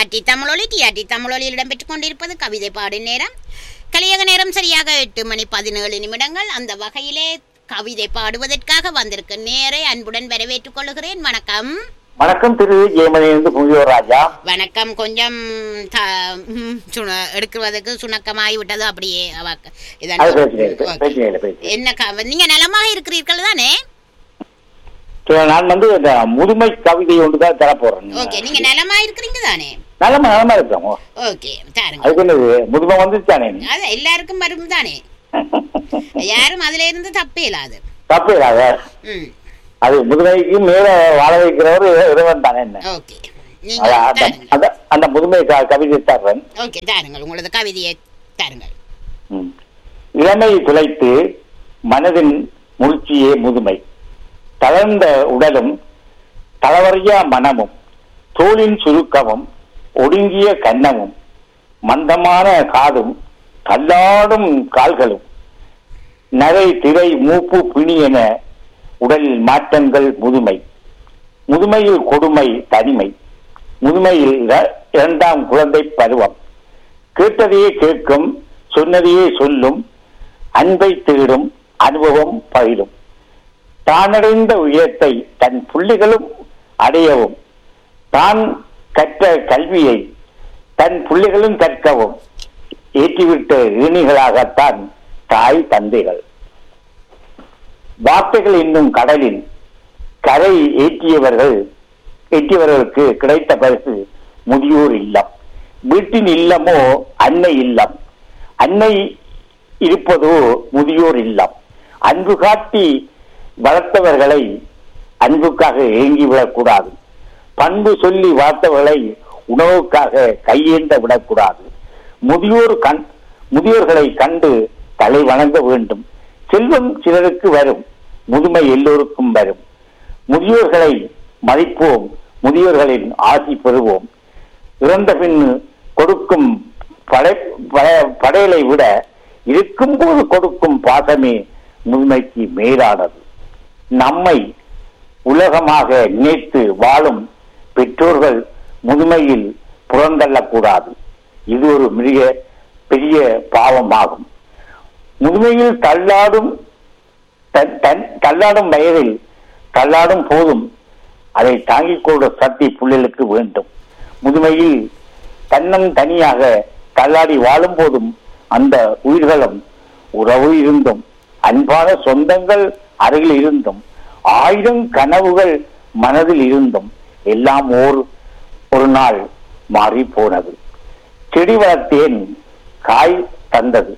TRT தமிழொலி TRT தமிழொலியில் இடம்பெற்றுக் கொண்டிருப்பது கவிதை பாடும் நேரம் கலியக நேரம் சரியாக எட்டு மணி பதினேழு நிமிடங்கள் அந்த வகையிலே கவிதை பாடுவதற்காக வந்திருக்க நேரை அன்புடன் வரவேற்றுக் கொள்கிறேன் வணக்கம் வணக்கம் திரு ஜெயமணியிலிருந்து புவியோர் ராஜா வணக்கம் கொஞ்சம் த- ம், சுண- எடுக்கிறதுக்கு சுணக்கமாகி விட்டது அப்படியே அவ- இதான். அது பிரச்சனை இல்லை ஓகே. பிரச்சனை இல்லை பிரச்சனை இல்லை. என்ன க- நீங்க நலமாக இருக்கிறீர்கள் தானே சரி, நான் வந்து இந்த முதுமை கவிதை ஒன்று தான் தரப்போறேன் ஓகே நீங்க நலமா இருக்கிறீங்க தானே நலமா நலமா இருக்கோம் ஓகே தாருங்க அதுக்கு என்னது முதுமை வந்துச்சானே அது எல்லாருக்கும் வரும் தானே யாரும் அதுல இருந்து தப்பே இல்லாது தப்பு இல்லாத ம் அது முதுமைக்கு மேல வாழ வைக்கிறவர் இறைவன் தானே என்ன ஓகே நீங்க அத- அந்த- தாருங்கள் அந்த- அந்த முதுமை க- கவிதை தர்றேன் ஓகே தாருங்கள் உங்களது கவிதையை தாருங்கள் ம். இளமை துளைத்து மனதின் முழ்ச்சியே முதுமை தளர்ந்த உடலும் தளவறியா மனமும் தோளின் சுருக்கமும் ஒடுங்கிய கன்னமும் மந்தமான காதும் தள்ளாடும் கால்களும் நரை திரை மூப்பு பிணி என உடலில் மாற்றங்கள் முதுமை முதுமையில் கொடுமை தனிமை முதுமையில் இர- இரண்டாம் குழந்தை பருவம் கேட்டதையே கேட்கும் சொன்னதையே சொல்லும் அன்பை தேடும் அனுபவம் பயிலும் தானடைந்த உயரத்தை தன் புள்ளிகளும் அடையவும் தான் கற்ற கல்வியை தன் புள்ளிகளும் கற்கவும் ஏற்றிவிட்ட ஏணிகளாகத்தான் தாய் தந்தைகள் வார்த்தைகள் என்னும் கடலில் கரை ஏற்றியவர்கள் ஏற்றியவர்களுக்கு கிடைத்த பரிசு முதியோர் இல்லம் வீட்டின் இல்லமோ அன்னை இல்லம் அன்னை இருப்பதோ முதியோர் இல்லம் அன்பு காட்டி வளர்த்தவர்களை அன்புக்காக ஏங்கிவிடக் கூடாது பண்பு சொல்லி வளர்த்தவர்களை உணவுக்காக கையேந்த விடக்கூடாது முதியோர் கண் முதியோர்களை கண்டு தலை வணங்க வேண்டும் செல்வம் சிலருக்கு வரும் முதுமை எல்லோருக்கும் வரும் முதியோர்களை மதிப்போம் முதியோர்களின் ஆசி பெறுவோம் இறந்த பின் கொடுக்கும் படை பட- படையலை விட இருக்கும்போது கொடுக்கும் பாசமே முதுமைக்கு மேலானது நம்மை உலகமாக நினைத்து வாழும் பெற்றோர்கள் முதுமையில் புறந்தள்ளக்கூடாது இது ஒரு மிக பெரிய பாவமாகும் முதுமையில் தள்ளாடும் தன்- தன் தள்ளாடும் வயதில் தள்ளாடும் போதும் அதை தாங்கிக் கொள்ற சக்தி புள்ளிகளுக்கு வேண்டும் முதுமையில் தன்னன் தனியாக தள்ளாடி வாழும் போதும் அந்த உயிர்களும் உறவு இருந்தும் அன்பான சொந்தங்கள் அருகில் இருந்தும் ஆயிரம் கனவுகள் மனதில் இருந்தும் எல்லாம் ஓர் ஒரு நாள் மாறி போனது செடி வளர்த்தேன் காய் தந்தது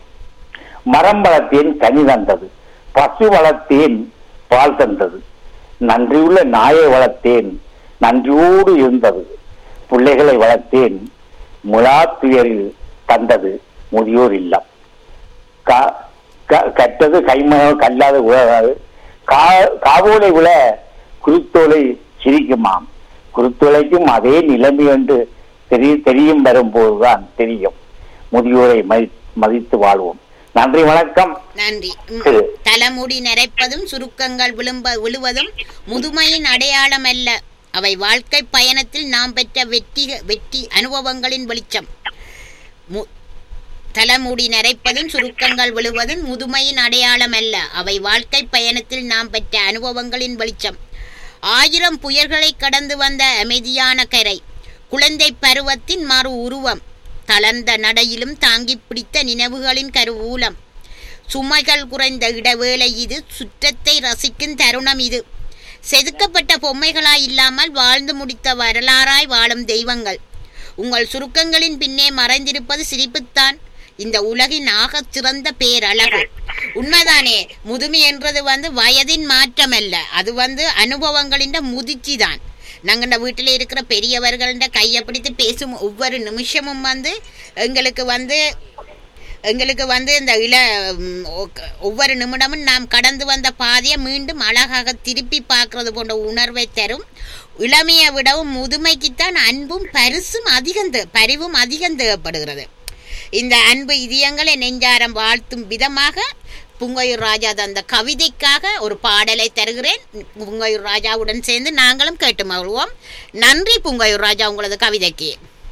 மரம் வளர்த்தேன் கனி தந்தது பசு வளர்த்தேன் பால் தந்தது நன்றியுள்ள நாயை வளர்த்தேன் நன்றியோடு இருந்தது பிள்ளைகளை வளர்த்தேன் முலா துயரில் தந்தது முதியோர் இல்லம் கா- க- கற்றது கைமணம் கல்லாத உலகாது கா- காவோலை விட குருத்தோலை சிரிக்குமாம் குருத்தோலைக்கும் அதே நிலைமை என்று தெரிய தெரியும் வரும்போதுதான் தெரியும் முதியோரை மதி மதித்து வாழ்வோம் நன்றி வணக்கம் நன்றி ம். சரி. தலைமுடி நரைப்பதும் சுருக்கங்கள் விழும்ப விழுவதும் முதுமையின் அடையாளம் அல்ல அவை வாழ்க்கை பயணத்தில் நாம் பெற்ற வெற்றி வெற்றி அனுபவங்களின் வெளிச்சம் மு- தலைமுடி நரைப்பதும் சுருக்கங்கள் விழுவதும் முதுமையின் அடையாளம் அல்ல அவை வாழ்க்கை பயணத்தில் நாம் பெற்ற அனுபவங்களின் வெளிச்சம் ஆயிரம் புயல்களை கடந்து வந்த அமைதியான கரை குழந்தை பருவத்தின் மறு உருவம் தளர்ந்த நடையிலும் தாங்கிப் பிடித்த நினைவுகளின் கருவூலம் சுமைகள் குறைந்த இடவேளை இது சுற்றத்தை ரசிக்கும் தருணம் இது செதுக்கப்பட்ட பொம்மைகளாய் இல்லாமல் வாழ்ந்து முடித்த வரலாறாய் வாழும் தெய்வங்கள் உங்கள் சுருக்கங்களின் பின்னே மறைந்திருப்பது சிரிப்புத்தான் இந்த உலகின் ஆகச் சிறந்த பேரழகு உண்மைதானே முதுமை என்றது வந்து வயதின் மாற்றம் அல்ல அது வந்து அனுபவங்களின் முதிர்ச்சி தான் நாங்கள் வீட்டில் இருக்கிற பெரியவர்கள்ட கையை பிடித்து பேசும் ஒவ்வொரு நிமிஷமும் வந்து எங்களுக்கு வந்து எங்களுக்கு வந்து இந்த இள ம், ஒ- ஒவ்வொரு நிமிடமும் நாம் கடந்து வந்த பாதையை மீண்டும் அழகாக திருப்பி பார்க்கறது போன்ற உணர்வை தரும் இளமையை விடவும் முதுமைக்குத்தான் அன்பும் பரிசும் அதிகம் தே- பரிவும் அதிகம் தேவைப்படுகிறது இந்த அன்பு இதயங்களை நெஞ்சாரம் வாழ்த்தும் விதமாக புங்கையூர் ராஜா தந்த கவிதைக்காக ஒரு பாடலை தருகிறேன் புங்கையூர் ராஜாவுடன் சேர்ந்து நாங்களும் கேட்டு மகிழ்வோம் நன்றி புங்கையூர் ராஜா உங்களது கவிதைக்கு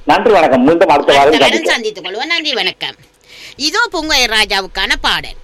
நன்றி வணக்கம் மீண்டும் அடுத்த வாரம் அடுத்த வாரம் சந்திப்போம் சந்தித்துக் கொள்வோம் நன்றி வணக்கம் இதோ பொங்கை ராஜாவுக்கான பாடல்